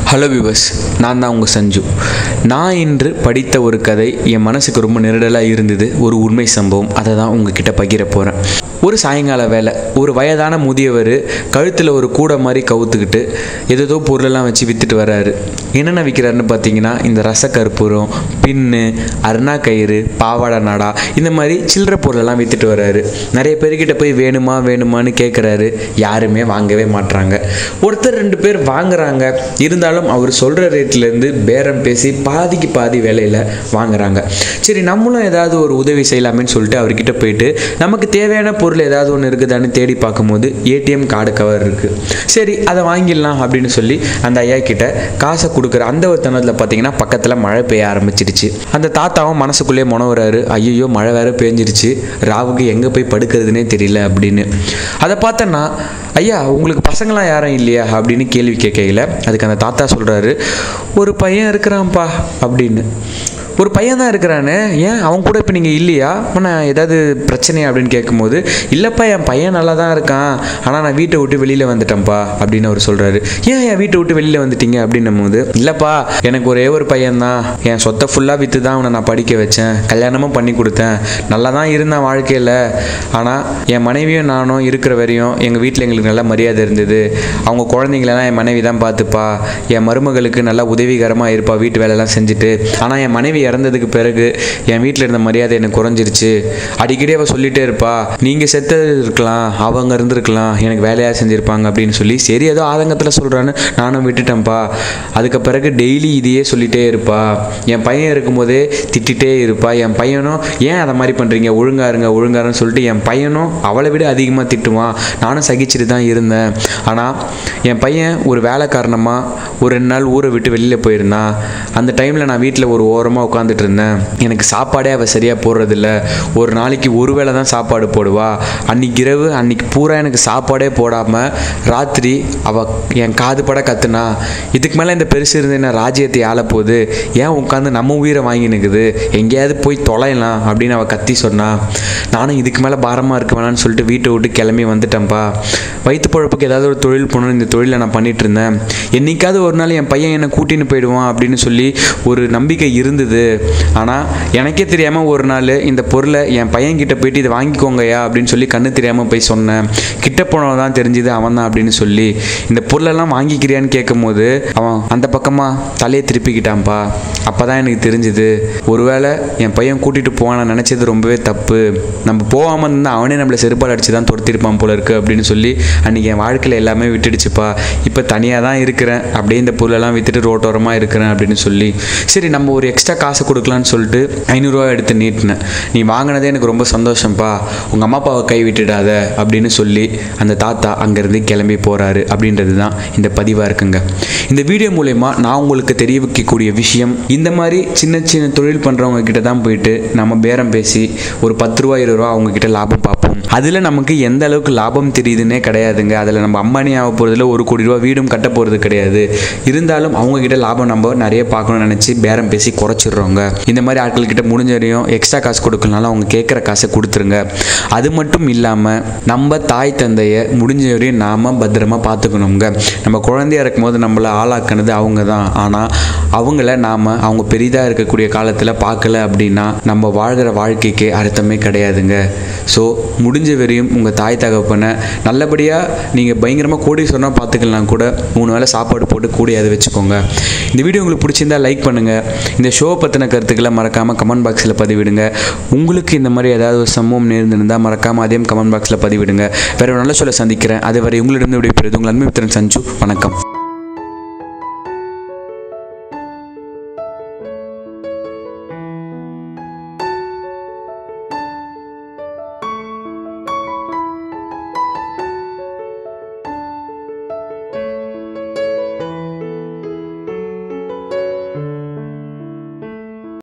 hello விவஸ் நான் தான் உங்கள் சஞ்சு நான் இன்று படித்த ஒரு கதை என் மனசுக்கு ரொம்ப நெருடலாக இருந்தது ஒரு உண்மை சம்பவம் அதை தான் உங்ககிட்ட பகிர போகிறேன் ஒரு சாயங்கால வேலை ஒரு வயதான முதியவர் கழுத்தில் ஒரு கூடை மாதிரி கவுத்துக்கிட்டு ஏதேதோ பொருளெல்லாம் வச்சு விற்றுட்டு வர்றாரு என்னென்ன விற்கிறாருன்னு பார்த்தீங்கன்னா இந்த ரசக்கற்பூரம் பின்னு அருணா கயிறு பாவாடை நாடா இந்த மாதிரி சில்லற பொருளெல்லாம் விற்றுட்டு வர்றாரு நிறைய பேர்கிட்ட போய் வேணுமா வேணுமான்னு கேட்குறாரு யாருமே வாங்கவே மாட்றாங்க ஒருத்தர் ரெண்டு பேர் வாங்குறாங்க இருந்தாலும் அவர் சொல்கிற ரேட்லேருந்து பேரம் பேசி பாதிக்கு பாதி விலையில் வாங்குறாங்க சரி நம்மளும் ஏதாவது ஒரு உதவி செய்யலாமேன்னு சொல்லிட்டு அவர்கிட்ட போயிட்டு நமக்கு தேவையான பொருள் ஏதாவது ஒன்று இருக்குதான்னு தேடி பார்க்கும்போது ஏடிஎம் கார்டு கவர் இருக்குது சரி அதை வாங்கிடலாம் அப்படின்னு சொல்லி அந்த ஐயா கிட்ட காசை கொடுக்குற அந்த ஒரு தருணத்தில் பார்த்தீங்கன்னா பக்கத்தில் மழை பெய்ய ஆரம்பிச்சிடுச்சு அந்த தாத்தாவும் மனசுக்குள்ளேயே முனவுறாரு ஐயோ மழை வேற பெஞ்சிருச்சு ராவுக்கு எங்கே போய் படுக்கிறதுனே தெரியல அப்படின்னு அதை பார்த்தேன்னா ஐயா உங்களுக்கு பசங்களாம் யாரும் இல்லையா அப்படின்னு கேள்வி கேட்கையில் அதுக்கு அந்த தாத்தா சொல்கிறாரு ஒரு பையன் இருக்கிறான்ப்பா அப்படின்னு ஒரு பையன் தான் இருக்கிறானே ஏன் அவன் கூட இப்போ நீங்கள் இல்லையா நான் ஏதாவது பிரச்சனையா அப்படின்னு கேட்கும்போது இல்லைப்பா என் பையன் நல்லா தான் இருக்கான் ஆனால் நான் வீட்டை விட்டு வெளியில் வந்துட்டேன்ப்பா அப்படின்னு அவர் சொல்கிறாரு ஏன் என் வீட்டை விட்டு வெளியில் வந்துட்டீங்க அப்படின்னும் போது இல்லைப்பா எனக்கு ஒரே ஒரு பையன் தான் என் சொத்தை ஃபுல்லாக விற்று தான் அவனை நான் படிக்க வச்சேன் கல்யாணமும் பண்ணி கொடுத்தேன் நல்லா தான் இருந்தேன் வாழ்க்கையில் ஆனால் என் மனைவியும் நானும் இருக்கிற வரையும் எங்கள் வீட்டில் எங்களுக்கு நல்ல மரியாதை இருந்தது அவங்க குழந்தைங்களெல்லாம் என் மனைவி தான் பார்த்துப்பா என் மருமகளுக்கு நல்லா உதவிகரமாக இருப்பா வீட்டு வேலையெல்லாம் செஞ்சுட்டு ஆனால் என் மனைவி இறந்ததுக்கு பிறகு என் வீட்டில் இருந்த மரியாதை எனக்கு குறைஞ்சிருச்சு அடிக்கடி அவள் சொல்லிட்டே இருப்பா நீங்கள் செத்து இருக்கலாம் அவங்க இருந்திருக்கலாம் எனக்கு வேலையாக செஞ்சுருப்பாங்க அப்படின்னு சொல்லி சரி ஏதோ ஆதங்கத்தில் சொல்கிறான்னு நானும் விட்டுட்டேன்ப்பா அதுக்கு பிறகு டெய்லி இதையே சொல்லிட்டே இருப்பா என் பையன் இருக்கும்போதே திட்டிகிட்டே இருப்பா என் பையனும் ஏன் அதை மாதிரி பண்ணுறீங்க ஒழுங்கா இருங்க ஒழுங்காருன்னு சொல்லிட்டு என் பையனும் அவளை விட அதிகமாக திட்டுவான் நானும் சகிச்சுட்டு தான் இருந்தேன் ஆனால் என் பையன் ஒரு வேலை காரணமாக ஒரு ரெண்டு நாள் ஊரை விட்டு வெளியில் போயிருந்தான் அந்த டைமில் நான் வீட்டில் ஒரு ஓரமாக உட்காந்துட்டு இருந்தேன் எனக்கு சாப்பாடே அவள் சரியாக போடுறதில்ல ஒரு நாளைக்கு ஒரு வேளை தான் சாப்பாடு போடுவா அன்னைக்கு இரவு அன்னைக்கு பூரா எனக்கு சாப்பாடே போடாமல் ராத்திரி அவள் என் காது பட கத்துனா இதுக்கு மேலே இந்த பெருசு இருந்து என்ன ராஜ்யத்தை ஆள போகுது ஏன் உட்காந்து நம்ம உயிரை வாங்கி நிற்குது எங்கேயாவது போய் தொலையலாம் அப்படின்னு அவள் கத்தி சொன்னா நானும் இதுக்கு மேலே பாரமாக இருக்க வேணாம்னு சொல்லிட்டு வீட்டை விட்டு கிளம்பி வந்துட்டேன்ப்பா வயிற்று பொழப்புக்கு ஏதாவது ஒரு தொழில் போகணும்னு இந்த தொழிலை நான் பண்ணிட்டு இருந்தேன் என்னைக்காவது ஒரு நாள் என் பையன் என்னை கூட்டின்னு போயிடுவான் அப்படின்னு சொல்லி ஒரு நம்பிக்கை இருந்தது ஆனால் எனக்கே தெரியாமல் ஒரு நாள் இந்த பொருளை என் பையன்கிட்ட போயிட்டு இதை வாங்கிக்கோங்கய்யா அப்படின்னு சொல்லி கண்ணு தெரியாமல் போய் சொன்னேன் கிட்ட போனவன் தான் தெரிஞ்சுது அவன் தான் அப்படின்னு சொல்லி இந்த பொருளெல்லாம் வாங்கிக்கிறியான்னு கேட்கும்போது அவன் அந்த பக்கமாக தலையை திருப்பிக்கிட்டான்ப்பா அப்போ தான் எனக்கு தெரிஞ்சுது ஒருவேளை என் பையன் கூட்டிகிட்டு போவான் நான் நினச்சது ரொம்பவே தப்பு நம்ம போகாமல் இருந்தால் அவனே நம்மளை செருப்பால் அடிச்சு தான் துரத்திருப்பான் போல இருக்கு அப்படின்னு சொல்லி அன்றைக்கி என் வாழ்க்கையில் எல்லாமே விட்டுடுச்சுப்பா இப்போ தனியாக தான் இருக்கிறேன் அப்படியே இந்த பொருளெல்லாம் விற்றுட்டு ரோட்டோரமாக இருக்கிறேன் அப்படின்னு சொல்லி சரி நம்ம ஒரு எக்ஸ்ட்ரா காசு கொடுக்கலான்னு சொல்லிட்டு ஐநூறுரூவா எடுத்து நீட்டினேன் நீ வாங்கினதே எனக்கு ரொம்ப சந்தோஷம்ப்பா உங்கள் அம்மா அப்பாவை கை விட்டுடாத அப்படின்னு சொல்லி அந்த தாத்தா அங்கேருந்து கிளம்பி போகிறாரு அப்படின்றது தான் இந்த பதிவாக இருக்குங்க இந்த வீடியோ மூலயமா நான் உங்களுக்கு தெரிய வைக்கக்கூடிய விஷயம் இந்த மாதிரி சின்ன சின்ன தொழில் பண்ணுறவங்க கிட்ட தான் போயிட்டு நம்ம பேரம் பேசி ஒரு பத்து ரூபா இருபது ரூபா அவங்க கிட்ட லாபம் பார்ப்போம் அதில் நமக்கு எந்த அளவுக்கு லாபம் தெரியுதுன்னே கிடையாதுங்க அதில் நம்ம அம்பானி ஆக போகிறதுல ஒரு கோடி ரூபா வீடும் கட்ட போகிறது கிடையாது இருந்தாலும் அவங்க கிட்ட லாபம் நம்ம நிறைய பார்க்கணும்னு நினச்சி பேரம் பேசி குறைச்சிடுறோங்க இந்த மாதிரி ஆட்கள் கிட்ட முடிஞ்ச வரையும் எக்ஸ்ட்ரா காசு கொடுக்கலனாலும் அவங்க கேட்குற காசை கொடுத்துருங்க அது மட்டும் இல்லாமல் நம்ம தாய் தந்தையை முடிஞ்ச வரையும் நாம் பத்திரமா பார்த்துக்கணுங்க நம்ம குழந்தையா இருக்கும்போது நம்மளை ஆளாக்குனது அவங்க தான் ஆனால் அவங்கள நாம் அவங்க பெரிதாக இருக்கக்கூடிய காலத்தில் பார்க்கல அப்படின்னா நம்ம வாழ்கிற வாழ்க்கைக்கு அர்த்தமே கிடையாதுங்க ஸோ முடிஞ்ச வரையும் உங்கள் தாய் தகப்பனை நல்லபடியாக நீங்கள் பயங்கரமாக கோடி சொன்னால் பார்த்துக்கலாம் கூட மூணு வேளை சாப்பாடு போட்டு கூடியாவது வச்சுக்கோங்க இந்த வீடியோ உங்களுக்கு பிடிச்சிருந்தா லைக் பண்ணுங்கள் இந்த ஷோ பற்றின கருத்துக்களை மறக்காமல் கமெண்ட் பாக்ஸில் பதிவிடுங்க உங்களுக்கு இந்த மாதிரி ஏதாவது ஒரு சம்பவம் நேர்ந்திருந்தால் மறக்காமல் அதையும் கமெண்ட் பாக்ஸில் பதிவிடுங்க வேறு ஒரு நல்ல சொல்ல சந்திக்கிறேன் அதுவரை உங்களிடம் விடைபெறுவது உங்கள் அன்பு மித்திரன் சஞ்சு வணக்கம்